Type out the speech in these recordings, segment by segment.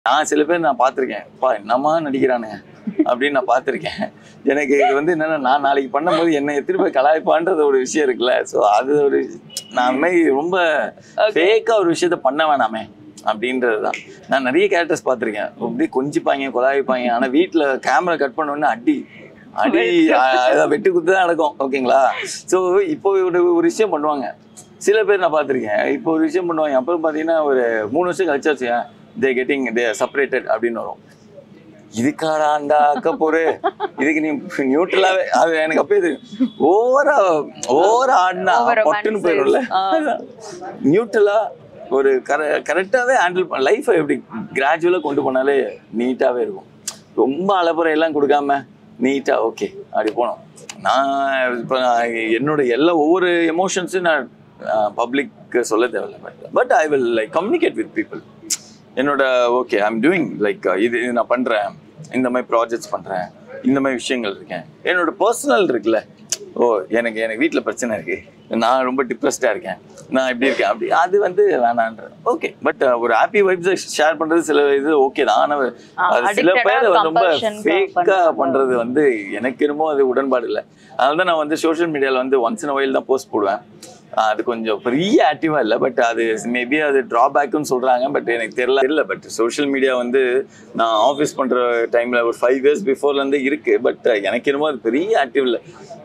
நான் சில பேர் நான் பார்த்துருக்கேன் பா என்னம்மா நடிக்கிறானே அப்படின்னு நான் பார்த்துருக்கேன் எனக்கு இது வந்து என்னன்னா நான் நாளைக்கு பண்ணும்போது என்னை திரும்ப கலாய்ப்பான்றது ஒரு விஷயம் இருக்குல்ல ஸோ அது ஒரு நான் அந்த மாதிரி ரொம்ப ஃபேக்காக ஒரு விஷயத்த பண்ண வேணாமே அப்படின்றது தான் நான் நிறைய கேரக்டர்ஸ் பார்த்துருக்கேன் அப்படியே கொஞ்சிப்பாங்க கொலாய்ப்பாங்க ஆனால் வீட்டில் கேமரா கட் பண்ண உடனே அடி அடி அஹ் வெட்டு குத்து தான் நடக்கும் ஓகேங்களா ஸோ இப்போ ஒரு ஒரு விஷயம் பண்ணுவாங்க சில பேர் நான் பார்த்துருக்கேன் இப்போ ஒரு விஷயம் பண்ணுவாங்க அப்புறம் பார்த்தீங்கன்னா ஒரு மூணு வருஷம் கழிச்சாச்சு தே கெட்டிங் தே செப்பரேட்டட் அப்படின்னு வரும் இதுக்காடா அந்த அக்க போரு இதுக்கு நீ நியூட்ரலாவே அது எனக்கு அப்பயே தெரியும் ஓவரா ஓவரா ஆடினா Over பொட்டுன்னு romanticized. போயிடும்ல ஆ. நியூட்ரலா ஒரு கர கரெக்டாகவே ஹேண்டில் பண்ண லைஃப்பை எப்படி கிராஜுவலாக கொண்டு போனாலே நீட்டாகவே இருக்கும் ரொம்ப அலப்புறை எல்லாம் கொடுக்காம நீட்டாக ஓகே அப்படி போனோம் நான் இப்போ என்னோட எல்லா ஒவ்வொரு எமோஷன்ஸும் நான் பப்ளிக் சொல்ல தேவையில்ல but but I will like communicate with people என்னோட ஓகே ஐம் டூயிங் லைக் இது இது நான் பண்ணுறேன் இந்த மாதிரி ப்ராஜெக்ட்ஸ் பண்ணுறேன் இந்த மாதிரி விஷயங்கள் இருக்கேன் என்னோட பர்சனல் இருக்குல்ல ஓ எனக்கு எனக்கு வீட்டில் பிரச்சனை இருக்கு நான் ரொம்ப டிப்ரெஸ்டாக இருக்கேன் நான் இப்படி இருக்கேன் அப்படி அது வந்து வேணான்ற ஓகே பட் ஒரு ஹாப்பி வைப்ஸை ஷேர் பண்ணுறது சில இது ஓகே தான் ஆனால் அது சில addicted-ஆ பேர் ரொம்ப compulsion க்கு ஃபேக்காக பண்றது. பண்ணுறது வந்து எனக்கு என்னமோ அது உடன்பாடு இல்லை அதனால தான் நான் வந்து சோஷியல் மீடியாவில் வந்து ஒன்ஸ் இன் ஒயில் தான் போஸ்ட் போடுவேன் ஆஹ் அது கொஞ்சம் பெரிய ஆக்டிவாக இல்லை பட் அது மேபி அது ட்ராபேக்குன்னு சொல்கிறாங்க பட் எனக்கு தெரியல இல்லை பட் சோஷியல் மீடியா வந்து நான் ஆஃபீஸ் பண்ணுற டைமில் ஒரு ஃபைவ் இயர்ஸ் பிஃபோர்லேருந்து இருக்குது பட் எனக்கு என்னமோ அது பெரிய ஆக்டிவ் இல்லை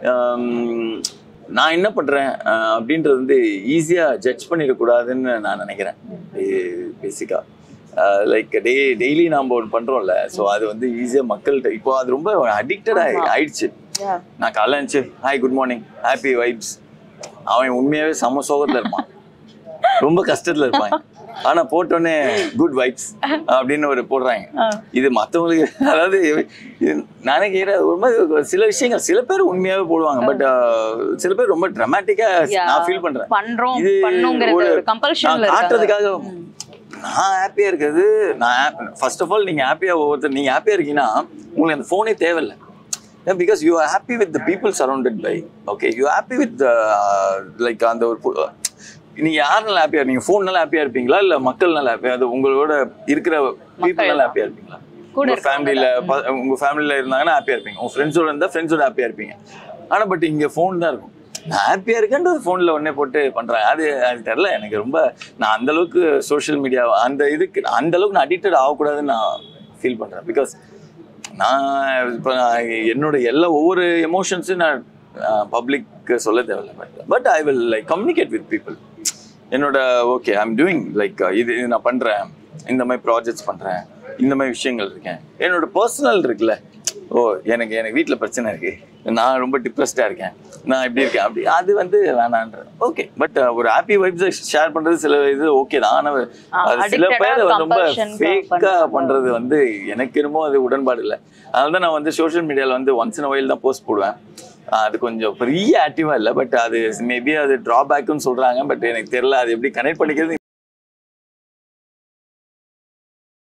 நான் என்ன பண்ணுறேன் அப்படின்றது வந்து ஈஸியாக ஜட்ஜ் பண்ணிடக்கூடாதுன்னு நான் நினைக்கிறேன் பேசிக்காக லைக் டே டெய்லி நாம் ஒன்று பண்ணுறோம்ல ஸோ அது வந்து ஈஸியாக மக்கள்கிட்ட இப்போ அது ரொம்ப அடிக்டட் ஆயிடுச்சு Yeah. நான் காலைல இருந்துச்சு hi good morning happy vibes அவன் உண்மையாவே செம சோகத்துல இருப்பான் ரொம்ப கஷ்டத்துல இருப்பான் ஆனா போட்டோன்னே குட் வைப்ஸ் அப்படின்னு ஒரு போடுறாங்க ஆ. இது மத்தவங்களுக்கு அதாவது இது நானே கேட்கிறேன் ஒரு மாதிரி சில விஷயங்கள் சில பேர் உண்மையாவே போடுவாங்க பட் சில பேர் ரொம்ப ட்ராமாட்டிக்கா Yeah. நான் ஃபீல் பண்றேன் பண்றோம் இது பண்ணுங்கிறது ஒரு- ஒரு கம்பல்ஷன்ல நான் காட்டுறதுக்காக நான் ஹாப்பியா இருக்கிறது நான் ஃபர்ஸ்ட் ஆஃப் ஆல் நீங்க ஹாப்பியா ஒவ்வொருத்தர் நீங்க ஹாப்பியா இருக்கீங்கன்னா உங்களுக்கு அந்த ஃபோனே தேவையில்லை because you are happy with the people surrounded by okay you happy with like அந்த ஒரு பு- நீங்க யாருனால ஹாப்பியா நீங்க ஃபோன்னால ஹாப்பியா இருப்பீங்களா இல்ல மக்கள்னால ஹாப்பியா அது உங்களோட இருக்கிற பீப்புள்னால ஹாப்பியா இருப்பீங்களா கூட உங்க இருக்கவங்க ஃபேமிலியில உங்க ஃபேமிலியில இருந்தாங்கன்னா ஹாப்பியா இருப்பீங்க உங்க ஃப்ரெண்ட்ஸோட இருந்தா ஃப்ரெண்ட்ஸோட ஹாப்பியா இருப்பீங்க ஆனா பட் இங்க ஃபோன் தான் இருக்கும் நான் ஹாப்பியா இருக்கேன்றது ஃபோன்ல உடனே போட்டு பண்றேன் அது அது தெரியல எனக்கு ரொம்ப நான் அந்த அளவுக்கு சோஷியல் மீடியா அந்த இதுக்கு அந்த அளவுக்கு நான் அடிக்டட் ஆகக்கூடாதுன்னு நான் ஃபீல் பண்றேன் பிகாஸ் நான் இப்போ நான் என்னோட எல்லா ஒவ்வொரு எமோஷன்ஸும் நான் பப்ளிக் சொல்ல தேவையில்ல but but I will like communicate with people என்னோட ஓகே ஐம் டூயிங் லைக் இது இது நான் பண்ணுறேன் இந்த மாதிரி ப்ராஜெக்ட்ஸ் பண்ணுறேன் இந்த மாதிரி விஷயங்கள் இருக்கேன் என்னோட பர்சனல் இருக்குல்ல ஓ எனக்கு எனக்கு வீட்டில் பிரச்சனை இருக்கு நான் ரொம்ப டிப்ரெஸ்டாக இருக்கேன் நான் இப்படி இருக்கேன் அப்படி அது வந்து வேணான்ற ஓகே பட் ஒரு ஹாப்பி வைப்ஸை ஷேர் பண்ணுறது சில இது ஓகே தான் ஆனால் அது சில addicted-ஆ பேர் ரொம்ப compulsion க்கு ஃபேக்காக பண்றது. பண்ணுறது வந்து எனக்கு என்னமோ அது உடன்பாடு இல்லை அதனால தான் நான் வந்து சோஷியல் மீடியாவில் வந்து ஒன்ஸ் இன் ஒயில் தான் போஸ்ட் போடுவேன் ஆஹ் அது கொஞ்சம் பெரிய ஆக்டிவாக இல்லை பட் அது மேபி அது ட்ராபேக்குன்னு சொல்கிறாங்க பட் எனக்கு தெரியல அது எப்படி கனெக்ட் பண்ணிக்கிறது